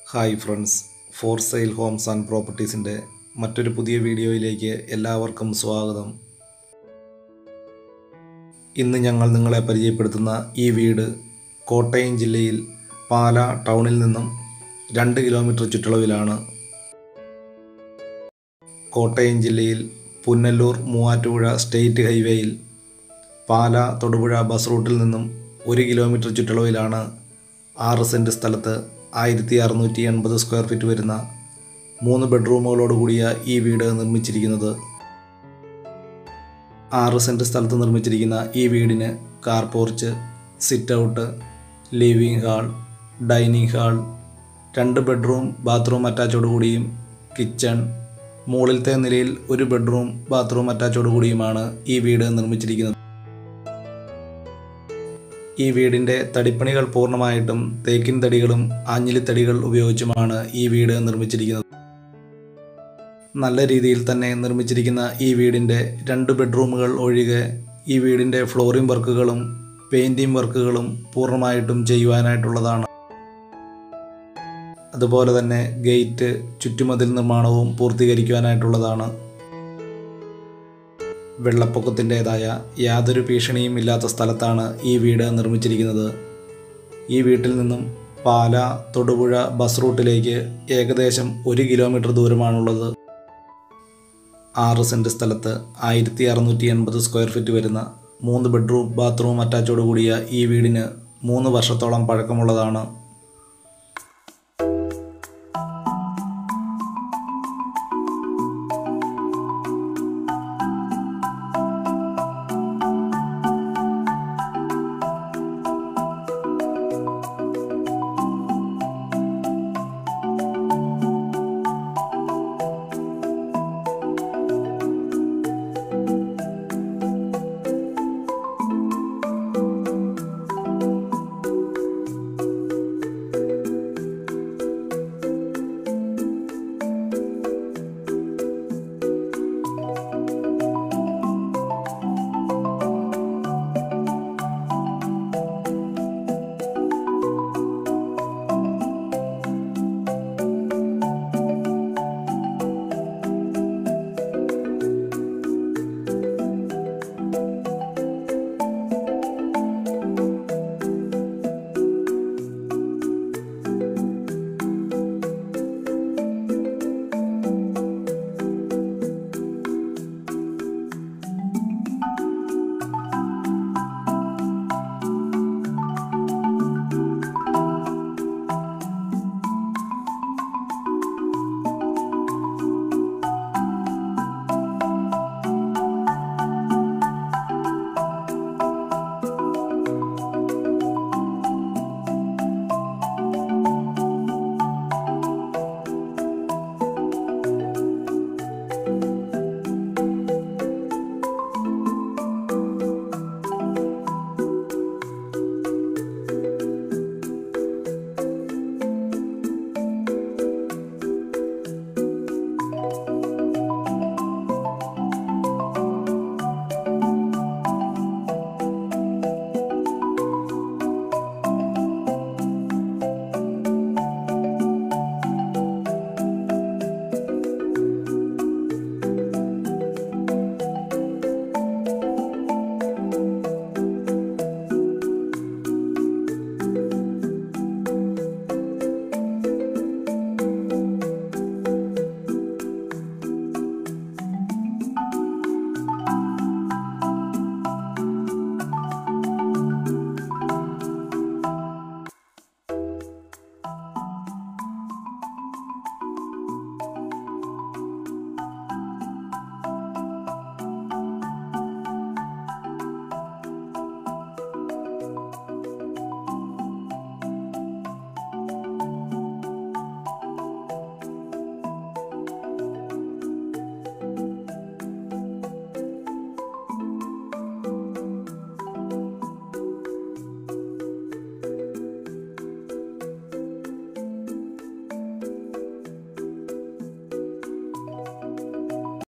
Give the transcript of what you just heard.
hi friends for sale homes and പ്രോപ്പർട്ടീസിൻ്റെ മറ്റൊരു പുതിയ വീഡിയോയിലേക്ക് എല്ലാവർക്കും സ്വാഗതം ഇന്ന് ഞങ്ങൾ നിങ്ങളെ പരിചയപ്പെടുത്തുന്ന ഈ വീട് കോട്ടയം ജില്ലയിൽ പാല ടൗണിൽ നിന്നും രണ്ട് കിലോമീറ്റർ ചുറ്റളവിലാണ് കോട്ടയം ജില്ലയിൽ പുന്നല്ലൂർ മൂവാറ്റുപുഴ സ്റ്റേറ്റ് ഹൈവേയിൽ പാല തൊടുപുഴ ബസ് റൂട്ടിൽ നിന്നും ഒരു കിലോമീറ്റർ ചുറ്റളവിലാണ് ആറ് സെൻറ്റ് സ്ഥലത്ത് ആയിരത്തി അറുന്നൂറ്റി എൺപത് സ്ക്വയർ ഫീറ്റ് വരുന്ന മൂന്ന് ബെഡ്റൂമുകളോട് കൂടിയ ഈ വീട് നിർമ്മിച്ചിരിക്കുന്നത് ആറ് സെൻറ്റ് സ്ഥലത്ത് നിർമ്മിച്ചിരിക്കുന്ന ഈ വീടിന് car porch sit out living hall dining hall രണ്ട് ബെഡ്റൂം ബാത്റൂം അറ്റാച്ചോട് കൂടിയും കിച്ചൺ മുകളിലത്തെ നിലയിൽ ഒരു ബെഡ്റൂം ബാത്റൂം അറ്റാച്ചോട് കൂടിയുമാണ് ഈ വീട് നിർമ്മിച്ചിരിക്കുന്നത് ഈ വീടിൻ്റെ തടിപ്പണികൾ പൂർണ്ണമായിട്ടും തേക്കിൻ തടികളും ആഞ്ഞിലിത്തടികൾ ഉപയോഗിച്ചുമാണ് ഈ വീട് നിർമ്മിച്ചിരിക്കുന്നത് നല്ല രീതിയിൽ തന്നെ നിർമ്മിച്ചിരിക്കുന്ന ഈ വീടിൻ്റെ രണ്ട് ബെഡ്റൂമുകൾ ഒഴികെ ഈ വീടിൻ്റെ ഫ്ലോറിംഗ് വർക്കുകളും പെയിൻറ്റിംഗ് വർക്കുകളും പൂർണ്ണമായിട്ടും ചെയ്യുവാനായിട്ടുള്ളതാണ് അതുപോലെ തന്നെ ഗേറ്റ് ചുറ്റുമതിൽ നിർമ്മാണവും പൂർത്തീകരിക്കുവാനായിട്ടുള്ളതാണ് വെള്ളപ്പൊക്കത്തിൻ്റെതായ യാതൊരു ഭീഷണിയും ഇല്ലാത്ത സ്ഥലത്താണ് ഈ വീട് നിർമ്മിച്ചിരിക്കുന്നത് ഈ വീട്ടിൽ നിന്നും പാല തൊടുപുഴ ബസ് റൂട്ടിലേക്ക് ഏകദേശം ഒരു കിലോമീറ്റർ ദൂരമാണുള്ളത് ആറ് സെൻറ്റ് സ്ഥലത്ത് ആയിരത്തി അറുന്നൂറ്റി എൺപത് സ്ക്വയർ ഫീറ്റ് വരുന്ന മൂന്ന് ബെഡ്റൂം ബാത്റൂം അറ്റാച്ചോട് കൂടിയ ഈ വീടിന് മൂന്ന് വർഷത്തോളം പഴക്കമുള്ളതാണ്